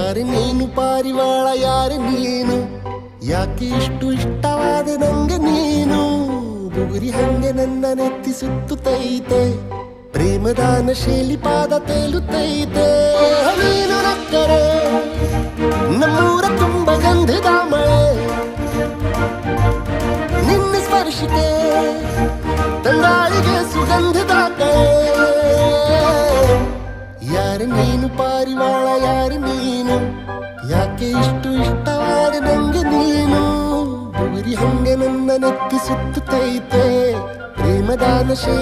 ಯಾರು ನೀನು ಪಾರಿವಾಳ ಯಾರು ನೀನು ಯಾಕೆ ಇಷ್ಟು ಇಷ್ಟವಾದ ನಂಗೆ ನೀನು ಬುಗುರಿ ಹಂಗೆ ನನ್ನ ನೆತ್ತಿ ಸುತ್ತುತ್ತೈತೆ ಪ್ರೇಮದಾನ ಶೈಲಿ ಪಾದ ತೇಲುತ್ತೈತೆ ನೀನು ನಕ್ಕರೆ ನಮ್ಮೂರ ತುಂಬ ಗಂಧದ ಮಳೆ ನಿನ್ನ ಸ್ಪರ್ಶಿಕೆ ತಂಗಾಳಿಗೆ ಸುಗಂಧದ ಕಳೆ ಯಾರು ನೀನು ಪಾರಿವಾಳ ಯಾರು ನೀನು ಯಾಕೆ ಇಷ್ಟು ಇಷ್ಟವಾದ ನಂಗೆ ನೀನು ಬುಗುರಿ ಹಂಗೆ ನನ್ನ ನೆತ್ತಿ ಸುತ್ತುತ್ತೈತೆ ಪ್ರೇಮದಾನ ಶೈ